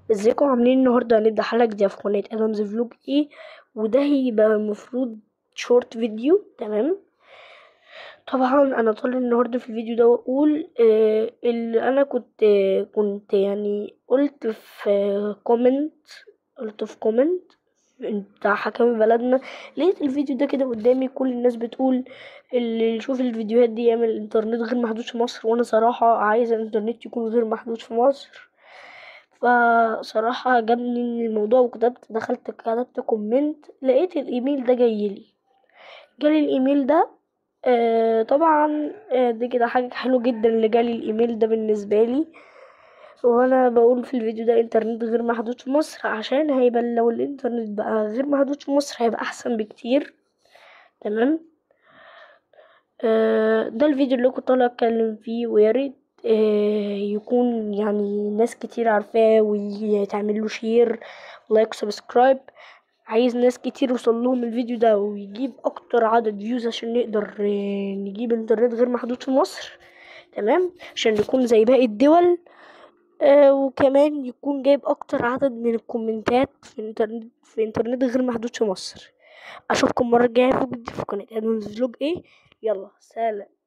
ازيكم عاملين النهارده هنبدا حلقه جديده في قناه ادمز فلوج ايه وده هيبقى المفروض شورت فيديو تمام طبعا انا طالع النهارده في الفيديو ده واقول آه اللي انا كنت آه كنت يعني قلت في كومنت قلت في كومنت بتاع حكام بلدنا لقيت الفيديو ده كده قدامي كل الناس بتقول اللي يشوف الفيديوهات دي يعمل انترنت غير محدود في مصر وانا صراحه عايزه الانترنت يكون غير محدود في مصر فصراحة عجبني الموضوع وكتبت دخلت كتبت كومنت لقيت الايميل ده جايلي جالي الايميل ده آه طبعا آه دي كده حاجة حلوة جدا اللي جالي الايميل ده بالنسبة لي وانا بقول في الفيديو ده انترنت غير محدود في مصر عشان هيبقى لو الانترنت بقى غير محدود في مصر هيبقى احسن بكتير تمام آه ده الفيديو اللي كنت طالع اتكلم فيه وياريت آه يكون يعني ناس كتير عارفاه وتعمل له شير لايك سبسكرايب عايز ناس كتير يوصل لهم الفيديو ده ويجيب اكتر عدد فيوز عشان نقدر آه نجيب انترنت غير محدود في مصر تمام عشان نكون زي باقي الدول آه وكمان يكون جايب اكتر عدد من الكومنتات في انترنت في انترنت غير محدود في مصر اشوفكم المره الجايه في فيديو في قناه ادمز فلوج ايه يلا سلام